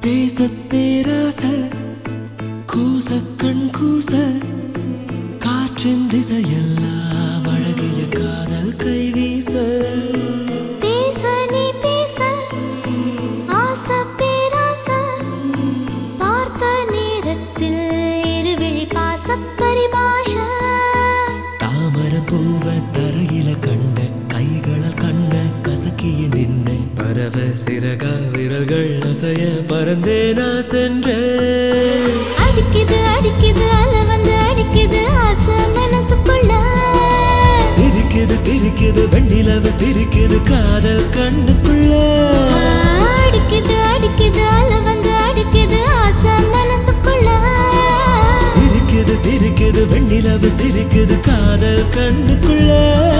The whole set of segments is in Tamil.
பேச பேராச கூச கண் கூச காற்றின் திசையெல்லாம் அழகிய காதல் கைவீச பேச நீ பேச ஆசை பேராச பார்த்த நேரத்தில் இருவிழி பாச பரிபாஷ தாமர பூவ தரையில கண்ட கைகளால் கண்ண கசக்கிய நின்ன பரவ சிறக விரல்கள் அசைய பறந்தே நான் சென்றேன் அடிக்குது அடிக்குது அல வந்து அடிக்குது ஆசை மனசுக்குள்ள சிரிக்குது சிரிக்குது வெண்ணிலவு சிரிக்குது காதல் கண்ணுக்குள்ள அடிக்குது அடிக்குது அல வந்து அடிக்குது ஆசை மனசுக்குள்ள சிரிக்குது சிரிக்குது வெண்ணிலவு சிரிக்குது காதல் கண்ணுக்குள்ள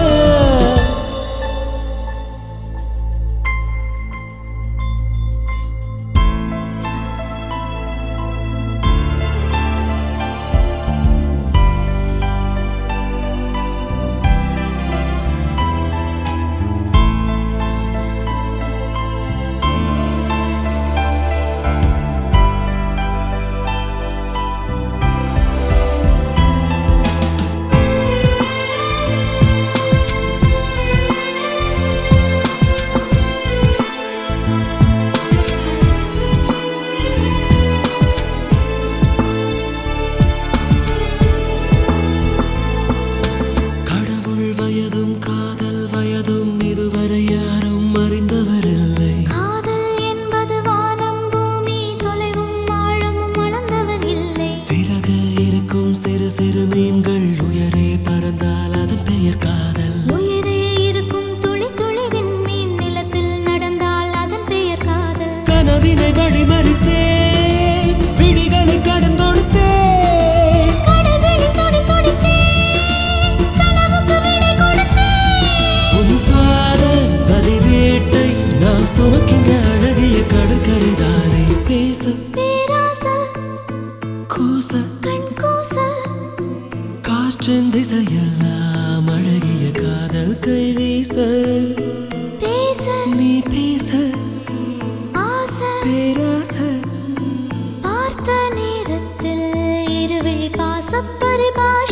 கடவுள் வயதும் காதல் வயதும் இதுவரை யாரும் அறிந்தவரில்லை காதல் என்பது வானம் பூமி தொலைவும் ஆழமும் அளந்தவர் இல்லை சிறகு இருக்கும் சிறு சிறு மீன்கள் உயரே பறந்தால் அதன் பெயர் காதல் உயிரே இருக்கும் துளி துளி விண்மீன் நிலத்தில் நடந்தால் அதன் பெயர் காதல் கனவினை வழிமறித்தே விழிகளை கடன் கொடுத்தே கடவிழி துடி துடித்தே கனவுக்கு விடை கொடுத்தே உன் பாத பதிவேட்டை நான் சுமக்கின்ற அழகிய கடற்கரைதானே பேச பேராச கூச கண் கூச காற்றின் திசையெல்லாம் அழகிய காதல் கைவீச பேச நீ பேச ஆசை பேராச பார்த்த நேரத்தில் இருவிழி பாச பரிபாஷ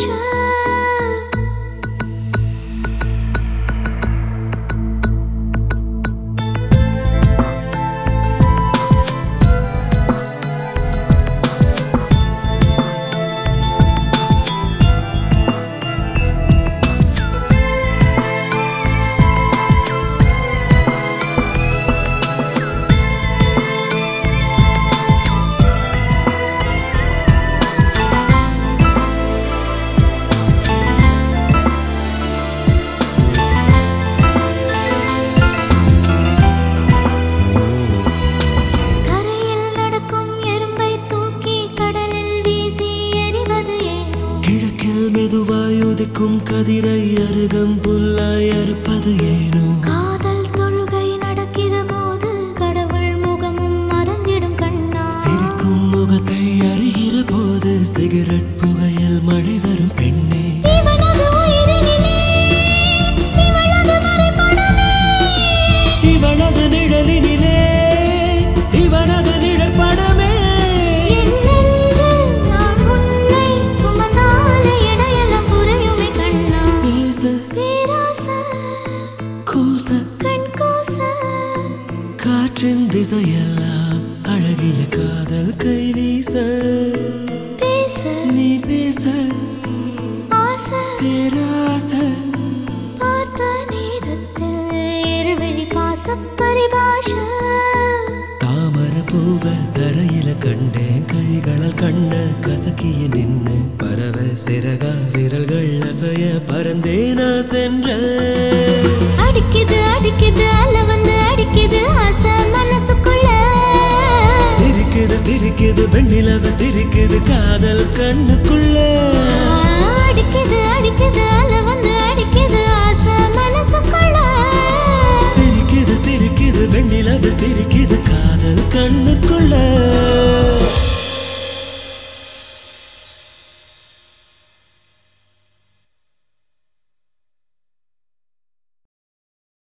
கரையில் நடக்கும் எறும்பை தூக்கி கடலில் வீசி எறிவது ஏனோ கிழக்கில் மெதுவாய் உதிக்கும் கதிரை அருகம் புல்லாய் அறுப்பது ஏனோ காதல் தொழுகை நடக்கிற போது கடவுள் முகமும் மறந்திடும் கண்ணா சிரிக்கும் முகத்தை அறிகிற போது சிகரெட் புகையில் மழை வரும் பெண்ணே இவனது உயிரினிலே இவளது மறைபடமே இவனது நிழலினிலே இவனது நிழற்படமே என் நெஞ்சில் நான் உன்னை சுமந்தாலே எடையெல்லாம் குறையுமே கண்ணா பேச பேராச கூச கண் கூச காற்றின் திசையெல்லாம் அழகிய காதல் கைவீச பேச நீ பேச ஆசை பேராச பார்த்த நேரத்தில் இருவிழி பாச பரிபாஷ தாமர பூவ தரையில கண்டேன் கைகளால் கண்ண கசக்கிய நின்னு பறவ சிறக விரல்கள் அசைய பறந்தே நான் சென்றேன் அடிக்குது அடிக்குது அல வந்து அடிக்குது ஆசை மனசுக்குள்ள சிரிக்குது சிரிக்குது வெண்ணிலவு சிரிக்குது காதல் கண்ணுக்குள்ள அடிக்குது அடிக்குது அல வந்து அடிக்குது ஆசை மனசுக்குள்ள சிரிக்குது சிரிக்குது வெண்ணிலவு சிரிக்குது